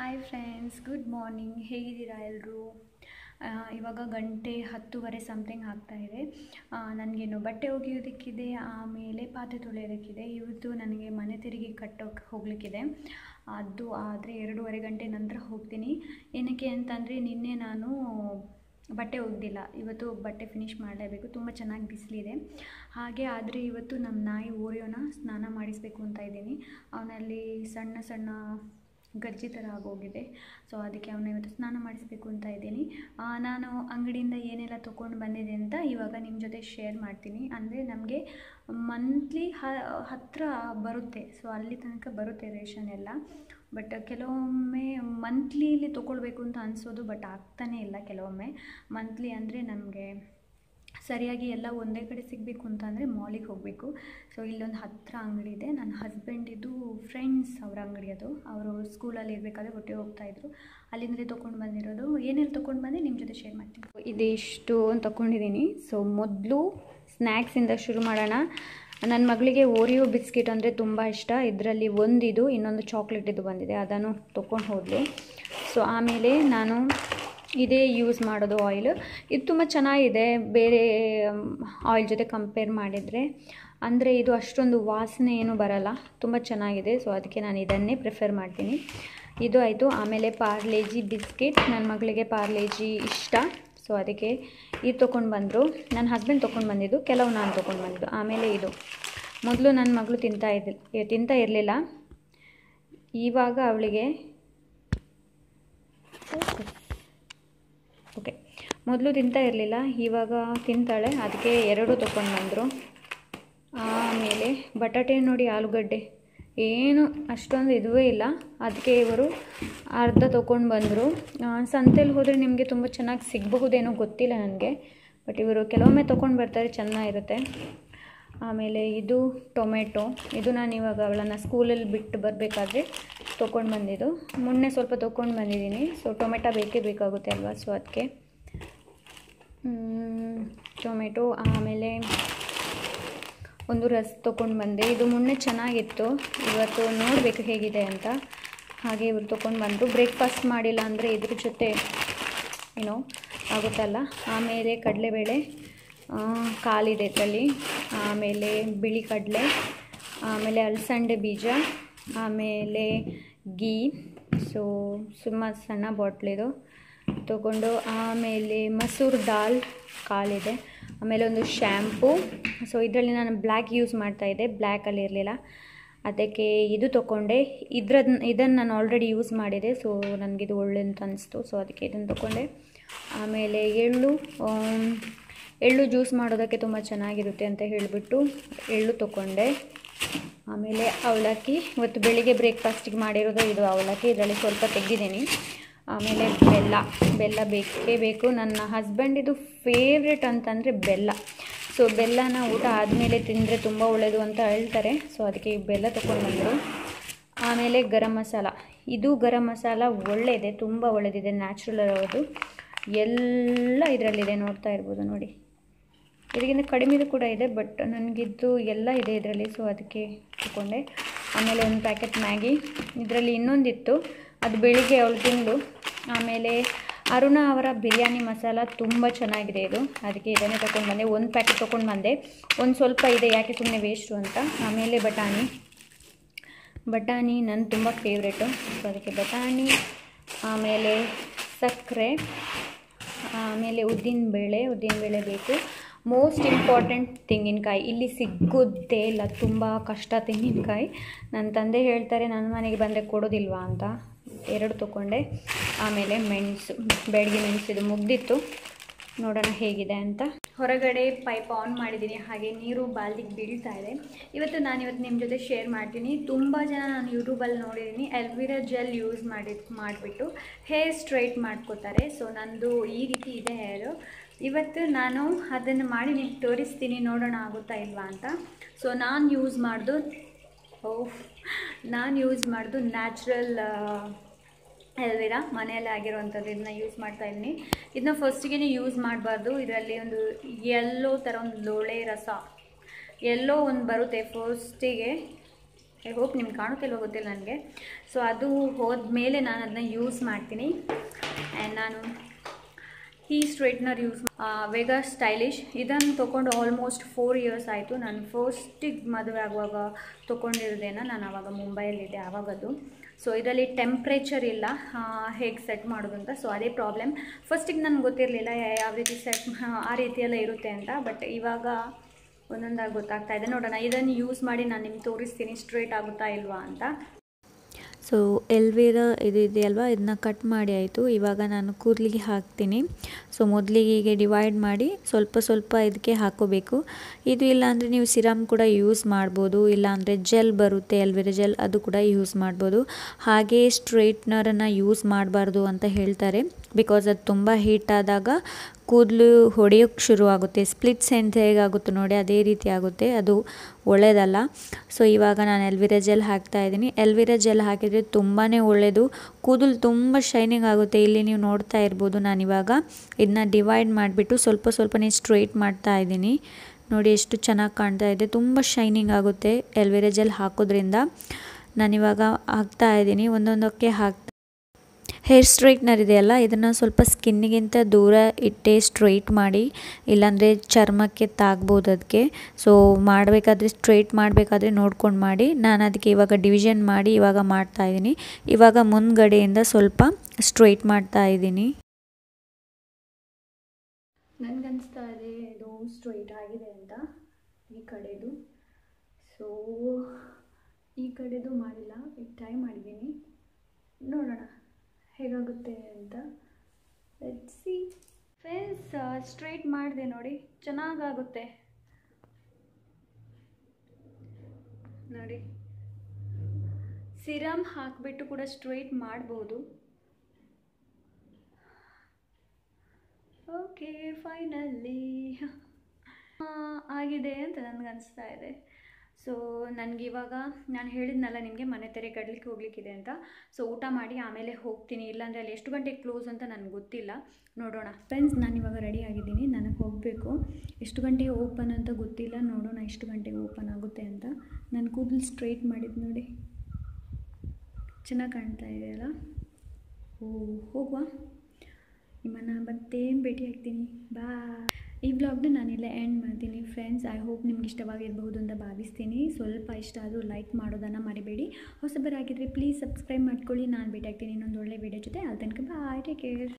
hi friends good morning ಹೇಗಿದ್ದೀರಾ ಎಲ್ಲರೂ ಇವಾಗ ಗಂಟೆ ಹತ್ತುವರೆ ಸಮಥಿಂಗ್ ಆಗ್ತಾಯಿದೆ ನನಗೇನು ಬಟ್ಟೆ ಒಗೆಯೋದಕ್ಕಿದೆ ಆಮೇಲೆ ಪಾತ್ರೆ ತೊಳೆಯೋದಕ್ಕಿದೆ ಇವತ್ತು ನನಗೆ ಮನೆ ತೆರಿಗೆ ಕಟ್ಟೋಕೆ ಹೋಗಲಿಕ್ಕಿದೆ ಅದು ಆದರೆ ಎರಡೂವರೆ ಗಂಟೆ ನಂತರ ಹೋಗ್ತೀನಿ ಏನಕ್ಕೆ ಅಂತಂದರೆ ನಿನ್ನೆ ನಾನು ಬಟ್ಟೆ ಒಗ್ದಿಲ್ಲ ಇವತ್ತು ಬಟ್ಟೆ ಫಿನಿಷ್ ಮಾಡಲೇಬೇಕು ತುಂಬ ಚೆನ್ನಾಗಿ ಬಿಸಿಲಿದೆ ಹಾಗೆ ಆದರೆ ಇವತ್ತು ನಮ್ಮ ನಾಯಿ ಓರಿಯೋನ ಸ್ನಾನ ಮಾಡಿಸಬೇಕು ಅಂತ ಇದ್ದೀನಿ ಅವನಲ್ಲಿ ಸಣ್ಣ ಸಣ್ಣ ಗಜ್ಜಿ ಥರ ಆಗೋಗಿದೆ ಸೊ ಅದಕ್ಕೆ ಅವನ್ನ ಇವತ್ತು ಸ್ನಾನ ಮಾಡಿಸಬೇಕು ಅಂತ ಇದ್ದೀನಿ ಆ, ನಾನು ಅಂಗಡಿಯಿಂದ ಏನೆಲ್ಲ ತೊಗೊಂಡು ಬಂದಿದೆ ಅಂತ ಇವಾಗ ನಿಮ್ಮ ಜೊತೆ ಶೇರ್ ಮಾಡ್ತೀನಿ ಅಂದರೆ ನಮಗೆ ಮಂತ್ಲಿ ಹತ್ತಿರ ಬರುತ್ತೆ ಸೊ ಅಲ್ಲಿ ತನಕ ಬರುತ್ತೆ ರೇಷನ್ ಎಲ್ಲ ಬಟ್ ಕೆಲವೊಮ್ಮೆ ಮಂತ್ಲಿಲಿ ತೊಗೊಳ್ಬೇಕು ಅಂತ ಅನಿಸೋದು ಬಟ್ ಆಗ್ತಾನೇ ಇಲ್ಲ ಕೆಲವೊಮ್ಮೆ ಮಂತ್ಲಿ ಅಂದರೆ ನಮಗೆ ಸರಿಯಾಗಿ ಎಲ್ಲ ಒಂದೇ ಕಡೆ ಸಿಗಬೇಕು ಅಂತ ಅಂದರೆ ಮಾಲಿಗೆ ಹೋಗಬೇಕು ಸೊ ಇಲ್ಲೊಂದು ಹತ್ತಿರ ಅಂಗಡಿ ಇದೆ ನನ್ನ ಹಸ್ಬೆಂಡಿದು ಫ್ರೆಂಡ್ಸ್ ಅವ್ರ ಅಂಗಡಿ ಅದು ಅವರು ಸ್ಕೂಲಲ್ಲಿ ಇರಬೇಕಾದ್ರೆ ಒಟ್ಟಿಗೆ ಹೋಗ್ತಾಯಿದ್ರು ಅಲ್ಲಿಂದಲೇ ತೊಗೊಂಡು ಬಂದಿರೋದು ಏನೆಲ್ಲ ತೊಗೊಂಡು ಬಂದೆ ನಿಮ್ಮ ಜೊತೆ ಶೇರ್ ಮಾಡ್ತೀನಿ ಇದಿಷ್ಟು ತೊಗೊಂಡಿದ್ದೀನಿ ಸೊ ಮೊದಲು ಸ್ನ್ಯಾಕ್ಸಿಂದ ಶುರು ಮಾಡೋಣ ನನ್ನ ಮಗಳಿಗೆ ಓರಿಯೋ ಬಿಸ್ಕಿಟ್ ಅಂದರೆ ತುಂಬ ಇಷ್ಟ ಇದರಲ್ಲಿ ಒಂದಿದು ಇನ್ನೊಂದು ಚಾಕ್ಲೇಟ್ ಇದು ಬಂದಿದೆ ಅದನ್ನು ತೊಗೊಂಡು ಹೋದ್ಲು ಸೊ ಆಮೇಲೆ ನಾನು ಇದೇ ಯೂಸ್ ಮಾಡೋದು ಆಯಿಲ್ ಇದು ತುಂಬ ಚೆನ್ನಾಗಿದೆ ಬೇರೆ ಆಯಿಲ್ ಜೊತೆ ಕಂಪೇರ್ ಮಾಡಿದರೆ ಅಂದರೆ ಇದು ಅಷ್ಟೊಂದು ವಾಸನೆ ಏನು ಬರಲ್ಲ ತುಂಬ ಚೆನ್ನಾಗಿದೆ ಸೊ ಅದಕ್ಕೆ ನಾನು ಇದನ್ನೇ ಪ್ರಿಫರ್ ಮಾಡ್ತೀನಿ ಇದು ಆಯಿತು ಆಮೇಲೆ ಪಾರ್ಲೇಜಿ ಬಿಸ್ಕಿಟ್ ನನ್ನ ಮಗಳಿಗೆ ಪಾರ್ಲೇಜಿ ಇಷ್ಟ ಸೊ ಅದಕ್ಕೆ ಇದು ತೊಗೊಂಡು ಬಂದರು ನನ್ನ ಹಸ್ಬೆಂಡ್ ತೊಗೊಂಡು ಬಂದಿದ್ದು ಕೆಲವು ನಾನು ತೊಗೊಂಡು ಬಂದಿದ್ದು ಆಮೇಲೆ ಇದು ಮೊದಲು ನನ್ನ ಮಗಳು ತಿಂತಾ ಇದ್ದ ತಿಂತಾ ಇರಲಿಲ್ಲ ಇವಾಗ ಅವಳಿಗೆ ಓಕೆ ಮೊದಲು ತಿಂತಾ ಇರಲಿಲ್ಲ ಇವಾಗ ತಿಂತಾಳೆ ಅದಕ್ಕೆ ಎರಡು ತೊಗೊಂಡು ಬಂದರು ಆಮೇಲೆ ಬಟಾಟೆ ನೋಡಿ ಆಲೂಗಡ್ಡೆ ಏನು ಅಷ್ಟೊಂದು ಇದುವೇ ಇಲ್ಲ ಅದಕ್ಕೆ ಇವರು ಅರ್ಧ ತೊಗೊಂಡು ಬಂದರು ಸಂತೆಲಿ ಹೋದರೆ ನಿಮಗೆ ತುಂಬ ಚೆನ್ನಾಗಿ ಸಿಗಬಹುದೇನೋ ಗೊತ್ತಿಲ್ಲ ನನಗೆ ಬಟ್ ಇವರು ಕೆಲವೊಮ್ಮೆ ತೊಗೊಂಡು ಬರ್ತಾರೆ ಚೆನ್ನಾಗಿರುತ್ತೆ ಆಮೇಲೆ ಇದು ಟೊಮೆಟೊ ಇದು ನಾನು ಇವಾಗ ಅವಳನ್ನು ಸ್ಕೂಲಲ್ಲಿ ಬಿಟ್ಟು ಬರಬೇಕಾದ್ರೆ ತೊಗೊಂಡು ಬಂದಿದ್ದು ಮೊನ್ನೆ ಸ್ವಲ್ಪ ತೊಗೊಂಡು ಬಂದಿದ್ದೀನಿ ಸೊ ಟೊಮೆಟೊ ಬೇಕೇ ಬೇಕಾಗುತ್ತೆ ಅಲ್ವಾ ಸೊ ಅದಕ್ಕೆ ಟೊಮೆಟೊ ಆಮೇಲೆ ಒಂದು ರಸ್ ತೊಗೊಂಡು ಬಂದೆ ಇದು ಮೊನ್ನೆ ಚೆನ್ನಾಗಿತ್ತು ಇವತ್ತು ನೋಡಬೇಕು ಹೇಗಿದೆ ಅಂತ ಹಾಗೆ ಇವರು ತೊಗೊಂಡು ಬಂದರು ಬ್ರೇಕ್ಫಾಸ್ಟ್ ಮಾಡಿಲ್ಲ ಅಂದರೆ ಇದ್ರ ಜೊತೆ ಏನೋ ಆಗುತ್ತಲ್ಲ ಆಮೇಲೆ ಕಡಲೆಬೇಳೆ ಕಾಲಿದೆ ಇದರಲ್ಲಿ ಆಮೇಲೆ ಬಿಳಿ ಕಡಲೆ ಆಮೇಲೆ ಅಲಸಂಡೆ ಬೀಜ ಆಮೇಲೆ ಗೀ ಸೊ ಸುಮ್ಮ ಸಣ್ಣ ಬಾಟ್ಲಿದು ತೊಗೊಂಡು ಆಮೇಲೆ ಮಸೂರ್ ದಾಲ್ ಕಾಲಿದೆ ಆಮೇಲೆ ಒಂದು ಶ್ಯಾಂಪು ಸೊ ಇದರಲ್ಲಿ ನಾನು ಬ್ಲ್ಯಾಕ್ ಯೂಸ್ ಮಾಡ್ತಾಯಿದ್ದೆ ಬ್ಲ್ಯಾಕಲ್ಲಿ ಇರಲಿಲ್ಲ ಅದಕ್ಕೆ ಇದು ತೊಗೊಂಡೆ ಇದ್ರದ್ದು ಇದನ್ನು ನಾನು ಆಲ್ರೆಡಿ ಯೂಸ್ ಮಾಡಿದೆ ಸೊ ನನಗಿದು ಒಳ್ಳೆ ಅಂತ ಅನಿಸ್ತು ಸೊ ಅದಕ್ಕೆ ಇದನ್ನು ತೊಗೊಂಡೆ ಆಮೇಲೆ ಎಳ್ಳು ಎಳ್ಳು ಜ್ಯೂಸ್ ಮಾಡೋದಕ್ಕೆ ತುಂಬ ಚೆನ್ನಾಗಿರುತ್ತೆ ಅಂತ ಹೇಳಿಬಿಟ್ಟು ಎಳ್ಳು ತೊಗೊಂಡೆ ಆಮೇಲೆ ಅವಲಕ್ಕಿ ಇವತ್ತು ಬೆಳಿಗ್ಗೆ ಬ್ರೇಕ್ಫಾಸ್ಟಿಗೆ ಮಾಡಿರೋದು ಇದು ಅವಲಕ್ಕಿ ಇದರಲ್ಲಿ ಸ್ವಲ್ಪ ತೆಗೆದಿದ್ದೀನಿ ಆಮೇಲೆ ಬೆಲ್ಲ ಬೆಲ್ಲ ಬೇಕೇ ಬೇಕು ನನ್ನ ಹಸ್ಬೆಂಡಿದು ಫೇವ್ರೆಟ್ ಅಂತಂದರೆ ಬೆಲ್ಲ ಸೊ ಬೆಲ್ಲನ ಊಟ ಆದಮೇಲೆ ತಿಂದರೆ ತುಂಬ ಒಳ್ಳೆಯದು ಅಂತ ಹೇಳ್ತಾರೆ ಸೊ ಅದಕ್ಕೆ ಬೆಲ್ಲ ತೊಗೊಂಡು ಬಂದರು ಆಮೇಲೆ ಗರಂ ಮಸಾಲ ಇದು ಗರಂ ಮಸಾಲ ಒಳ್ಳೆಯದೆ ತುಂಬ ಒಳ್ಳೆಯದಿದೆ ನ್ಯಾಚುರಲ್ ಇರೋದು ಎಲ್ಲ ಇದರಲ್ಲಿದೆ ನೋಡ್ತಾ ಇರ್ಬೋದು ನೋಡಿ ಇದಕ್ಕಿಂತ ಕಡಿಮೆದು ಕೂಡ ಇದೆ ಬಟ್ ನನಗಿದ್ದು ಎಲ್ಲ ಇದೆ ಇದರಲ್ಲಿ ಸೊ ಅದಕ್ಕೆ ತಗೊಂಡೆ ಆಮೇಲೆ ಒಂದು ಪ್ಯಾಕೆಟ್ ಮ್ಯಾಗಿ ಇದರಲ್ಲಿ ಇನ್ನೊಂದಿತ್ತು ಅದು ಬೆಳಿಗ್ಗೆ ಅವಳು ತಿಂದು ಆಮೇಲೆ ಅರುಣ ಅವರ ಬಿರಿಯಾನಿ ಮಸಾಲ ತುಂಬ ಚೆನ್ನಾಗಿದೆ ಇದು ಅದಕ್ಕೆ ಇದನ್ನೇ ತೊಗೊಂಡು ಬಂದೆ ಒಂದು ಪ್ಯಾಕೆಟ್ ತೊಗೊಂಡು ಬಂದೆ ಒಂದು ಸ್ವಲ್ಪ ಇದೆ ಯಾಕೆ ಸುಮ್ಮನೆ ವೇಸ್ಟು ಅಂತ ಆಮೇಲೆ ಬಟಾಣಿ ಬಟಾಣಿ ನನ್ನ ತುಂಬ ಫೇವ್ರೇಟು ಸೊ ಅದಕ್ಕೆ ಬಟಾಣಿ ಆಮೇಲೆ ಸಕ್ಕರೆ ಆಮೇಲೆ ಉದ್ದಿನಬೇಳೆ ಉದ್ದಿನಬೇಳೆ ಬೇಕು ಮೋಸ್ಟ್ ಇಂಪಾರ್ಟೆಂಟ್ ತೆಂಗಿನಕಾಯಿ ಇಲ್ಲಿ ಸಿಗೋದೇ ಇಲ್ಲ ತುಂಬ ಕಷ್ಟ ತೆಂಗಿನಕಾಯಿ ನನ್ನ ತಂದೆ ಹೇಳ್ತಾರೆ ನನ್ನ ಮನೆಗೆ ಬಂದರೆ ಕೊಡೋದಿಲ್ವಾ ಅಂತ ಎರಡು ತೊಗೊಂಡೆ ಆಮೇಲೆ ಮೆಣಸು ಬೆಳಗ್ಗೆ ಮೆಣಸು ಇದು ಮುಗ್ದಿತ್ತು ನೋಡೋಣ ಹೇಗಿದೆ ಅಂತ ಹೊರಗಡೆ ಪೈಪ್ ಆನ್ ಮಾಡಿದ್ದೀನಿ ಹಾಗೆ ನೀರು ಬಾಲ್ದಿಗೆ ಬೀಳ್ತಾ ಇದೆ ಇವತ್ತು ನಾನು ಇವತ್ತು ನಿಮ್ಮ ಜೊತೆ ಶೇರ್ ಮಾಡ್ತೀನಿ ತುಂಬ ಜನ ನಾನು ಯೂಟ್ಯೂಬಲ್ಲಿ ನೋಡಿದ್ದೀನಿ ಎಲ್ವಿರಾ ಜೆಲ್ ಯೂಸ್ ಮಾಡಿ ಮಾಡಿಬಿಟ್ಟು ಹೇರ್ ಸ್ಟ್ರೈಟ್ ಮಾಡ್ಕೋತಾರೆ ಸೊ ನಂದು ಈ ರೀತಿ ಇದೆ ಹೇರು ಇವತ್ತು ನಾನು ಅದನ್ನು ಮಾಡಿ ನಿಮ್ಗೆ ತೋರಿಸ್ತೀನಿ ನೋಡೋಣ ಆಗುತ್ತಾ ಇಲ್ವಾ ಅಂತ ಸೊ ನಾನು ಯೂಸ್ ಮಾಡ್ದು ಓಹ್ ನಾನು ಯೂಸ್ ಮಾಡ್ದು ನ್ಯಾಚುರಲ್ ಎಲ್ವಿರಾ ಮನೆಯಲ್ಲೇ ಆಗಿರುವಂಥದ್ದು ಇದನ್ನ ಯೂಸ್ ಮಾಡ್ತಾ ಇದ್ದೀನಿ ಇದನ್ನ ಫಸ್ಟಿಗೆ ಯೂಸ್ ಮಾಡಬಾರ್ದು ಇದರಲ್ಲಿ ಒಂದು ಎಲ್ಲೋ ಥರ ಒಂದು ಲೋಳೆ ರಸ ಎಲ್ಲೋ ಒಂದು ಬರುತ್ತೆ ಫಸ್ಟಿಗೆ ಐ ಹೋಪ್ ನಿಮ್ಗೆ ಕಾಣುತ್ತಿಲ್ವೋ ಗೊತ್ತಿಲ್ಲ ನನಗೆ ಸೊ ಅದು ಹೋದ್ಮೇಲೆ ನಾನು ಅದನ್ನ ಯೂಸ್ ಮಾಡ್ತೀನಿ ಆ್ಯಂಡ್ ನಾನು ಈ ಸ್ಟ್ರೈಟ್ನರ್ ಯೂಸ್ ವೇಗಾ ಸ್ಟೈಲಿಶ್ ಇದನ್ನು ತೊಗೊಂಡು ಆಲ್ಮೋಸ್ಟ್ ಫೋರ್ ಇಯರ್ಸ್ ಆಯಿತು ನಾನು ಫಸ್ಟಿಗೆ ಮದುವೆ ಆಗುವಾಗ ತೊಗೊಂಡಿರೋದೇನ ನಾನು ಆವಾಗ ಮುಂಬೈಯಲ್ಲಿದ್ದೆ ಆವಾಗದು ಸೊ ಇದರಲ್ಲಿ ಟೆಂಪ್ರೇಚರ್ ಇಲ್ಲ ಹೇಗೆ ಸೆಟ್ ಮಾಡೋದು ಅಂತ ಸೊ ಅದೇ ಪ್ರಾಬ್ಲಮ್ ಫಸ್ಟಿಗೆ ನನಗೆ ಗೊತ್ತಿರಲಿಲ್ಲ ಯಾವ ರೀತಿ ಸೆಟ್ ಆ ರೀತಿಯೆಲ್ಲ ಇರುತ್ತೆ ಅಂತ ಬಟ್ ಇವಾಗ ಒಂದೊಂದಾಗಿ ಗೊತ್ತಾಗ್ತಾ ಇದೆ ನೋಡೋಣ ಇದನ್ನು ಯೂಸ್ ಮಾಡಿ ನಾನು ನಿಮ್ಗೆ ತೋರಿಸ್ತೀನಿ ಸ್ಟ್ರೇಟ್ ಆಗುತ್ತಾ ಇಲ್ವಾ ಅಂತ ಸೊ ಎಲ್ವೇರ ಇದು ಇದೆಯಲ್ವಾ ಇದನ್ನ ಕಟ್ ಮಾಡಿ ಆಯಿತು ಇವಾಗ ನಾನು ಕೂದಲಿಗೆ ಹಾಕ್ತೀನಿ ಸೊ ಮೊದಲಿಗೆ ಹೀಗೆ ಡಿವೈಡ್ ಮಾಡಿ ಸ್ವಲ್ಪ ಸ್ವಲ್ಪ ಇದಕ್ಕೆ ಹಾಕೋಬೇಕು ಇದು ಇಲ್ಲಾಂದರೆ ನೀವು ಸಿರಮ್ ಕೂಡ ಯೂಸ್ ಮಾಡ್ಬೋದು ಇಲ್ಲಾಂದರೆ ಜೆಲ್ ಬರುತ್ತೆ ಎಲ್ವೇರ ಜೆಲ್ ಅದು ಕೂಡ ಯೂಸ್ ಮಾಡ್ಬೋದು ಹಾಗೆ ಸ್ಟ್ರೈಟ್ನರನ್ನು ಯೂಸ್ ಮಾಡಬಾರ್ದು ಅಂತ ಹೇಳ್ತಾರೆ ಬಿಕಾಸ್ ಅದು ತುಂಬ ಹೀಟ್ ಆದಾಗ ಕೂದಲು ಹೊಡೆಯೋಕ್ಕೆ ಶುರು ಆಗುತ್ತೆ ಸ್ಪ್ಲಿಟ್ಸ್ ಎಂಡ್ ಹೇಗಾಗುತ್ತೆ ನೋಡಿ ಅದೇ ರೀತಿ ಆಗುತ್ತೆ ಅದು ಒಳ್ಳೆಯದಲ್ಲ ಸೊ ಇವಾಗ ನಾನು ಎಲ್ವಿರಾ ಜೆಲ್ ಹಾಕ್ತಾ ಇದ್ದೀನಿ ಎಲ್ವಿರಾ ಜೆಲ್ ಹಾಕಿದರೆ ತುಂಬಾ ಒಳ್ಳೆಯದು ಕೂದಲು ತುಂಬ ಶೈನಿಂಗ್ ಆಗುತ್ತೆ ಇಲ್ಲಿ ನೀವು ನೋಡ್ತಾ ಇರ್ಬೋದು ನಾನಿವಾಗ ಇದನ್ನ ಡಿವೈಡ್ ಮಾಡಿಬಿಟ್ಟು ಸ್ವಲ್ಪ ಸ್ವಲ್ಪನೇ ಸ್ಟ್ರೈಟ್ ಮಾಡ್ತಾ ಇದ್ದೀನಿ ನೋಡಿ ಎಷ್ಟು ಚೆನ್ನಾಗಿ ಕಾಣ್ತಾ ಇದೆ ತುಂಬ ಶೈನಿಂಗ್ ಆಗುತ್ತೆ ಎಲ್ವಿರಾ ಜೆಲ್ ಹಾಕೋದ್ರಿಂದ ನಾನಿವಾಗ ಹಾಕ್ತಾ ಇದ್ದೀನಿ ಒಂದೊಂದಕ್ಕೆ ಹಾಕ್ತಾ ಹೇರ್ ಸ್ಟ್ರೈಟ್ನರ್ ಇದೆಯಲ್ಲ ಇದನ್ನು ಸ್ವಲ್ಪ ಸ್ಕಿನ್ನಿಗಿಂತ ದೂರ ಇಟ್ಟೆ ಸ್ಟ್ರೈಟ್ ಮಾಡಿ ಇಲ್ಲಾಂದರೆ ಚರ್ಮಕ್ಕೆ ತಾಗ್ಬೋದು ಅದಕ್ಕೆ ಸೊ ಮಾಡಬೇಕಾದ್ರೆ ಸ್ಟ್ರೈಟ್ ಮಾಡಬೇಕಾದ್ರೆ ನೋಡ್ಕೊಂಡು ಮಾಡಿ ನಾನು ಅದಕ್ಕೆ ಇವಾಗ ಡಿವಿಷನ್ ಮಾಡಿ ಇವಾಗ ಮಾಡ್ತಾ ಇದ್ದೀನಿ ಇವಾಗ ಮುಂದ್ಗಡೆಯಿಂದ ಸ್ವಲ್ಪ ಸ್ಟ್ರೈಟ್ ಮಾಡ್ತಾ ಇದ್ದೀನಿ ನನಗನ್ನಿಸ್ತಾ ಇದೆ ಇದು ಸ್ಟ್ರೈಟ್ ಆಗಿದೆ ಅಂತ ಈ ಕಡೆದು ಸೊ ಈ ಕಡೆದು ಮಾಡಿಲ್ಲ ಈಗ ಟ್ರೈ ಮಾಡಿದ್ದೀನಿ ನೋಡೋಣ ಹೇಗಾಗುತ್ತೆ ಅಂತ ಸಿ ಫ್ರೆಂಡ್ಸ್ ಸ್ಟ್ರೈಟ್ ಮಾಡಿದೆ ನೋಡಿ ಚೆನ್ನಾಗಾಗುತ್ತೆ ನೋಡಿ ಸಿರಮ್ ಹಾಕಿಬಿಟ್ಟು ಕೂಡ ಸ್ಟ್ರೈಟ್ ಮಾಡ್ಬೋದು ಓಕೆ ಫೈನಲ್ಲಿ ಆಗಿದೆ ಅಂತ ನನಗೆ ಅನಿಸ್ತಾ ಇದೆ ಸೊ ನನಗಿವಾಗ ನಾನು ಹೇಳಿದ್ನಲ್ಲ ನಿಮಗೆ ಮನೆ ತೆರೆ ಕಡ್ಲಿಕ್ಕೆ ಹೋಗ್ಲಿಕ್ಕಿದೆ ಅಂತ ಸೊ ಊಟ ಮಾಡಿ ಆಮೇಲೆ ಹೋಗ್ತೀನಿ ಇಲ್ಲಾಂದರೆ ಅಲ್ಲಿ ಎಷ್ಟು ಗಂಟೆಗೆ ಕ್ಲೋಸ್ ಅಂತ ನನಗೆ ಗೊತ್ತಿಲ್ಲ ನೋಡೋಣ ಫ್ರೆಂಡ್ಸ್ ನಾನಿವಾಗ ರೆಡಿ ಆಗಿದ್ದೀನಿ ನನಗೆ ಹೋಗಬೇಕು ಎಷ್ಟು ಗಂಟೆಗೆ ಓಪನ್ ಅಂತ ಗೊತ್ತಿಲ್ಲ ನೋಡೋಣ ಎಷ್ಟು ಗಂಟೆಗೆ ಓಪನ್ ಆಗುತ್ತೆ ಅಂತ ನನ್ನ ಕೂದಲು ಸ್ಟ್ರೈಟ್ ಮಾಡಿದ್ದು ನೋಡಿ ಚೆನ್ನಾಗಿ ಕಾಣ್ತಾ ಇದೆಯಲ್ಲ ಓ ಹೋಗುವ ನಿಮ್ಮನ್ನು ಮತ್ತೆ ಭೇಟಿ ಆಗ್ತೀನಿ ಬಾ ಈ ಬ್ಲಾಗ್ನ ನಾನಿಲ್ಲ ಎಂಡ್ ಮಾಡ್ತೀನಿ ಫ್ರೆಂಡ್ಸ್ ಐ ಹೋಪ್ ನಿಮ್ಗೆ ಇಷ್ಟವಾಗಿರಬಹುದು ಅಂತ ಭಾವಿಸ್ತೀನಿ ಸ್ವಲ್ಪ ಇಷ್ಟ ಆದರೂ ಲೈಕ್ ಮಾಡೋದನ್ನು ಮರಿಬೇಡಿ ಹೊಸಬರಾಗಿದ್ದರೆ ಪ್ಲೀಸ್ ಸಬ್ಸ್ಕ್ರೈಬ್ ಮಾಡ್ಕೊಳ್ಳಿ ನಾನು ಭೇಟಿ ಆಗ್ತೀನಿ ಇನ್ನೊಂದು ಒಳ್ಳೆ ವೀಡಿಯೋ ಜೊತೆ ಅಲ್ಲಿ ತನಕ ಬಾಯ್ ಟೇಕ್ ಕೇರ್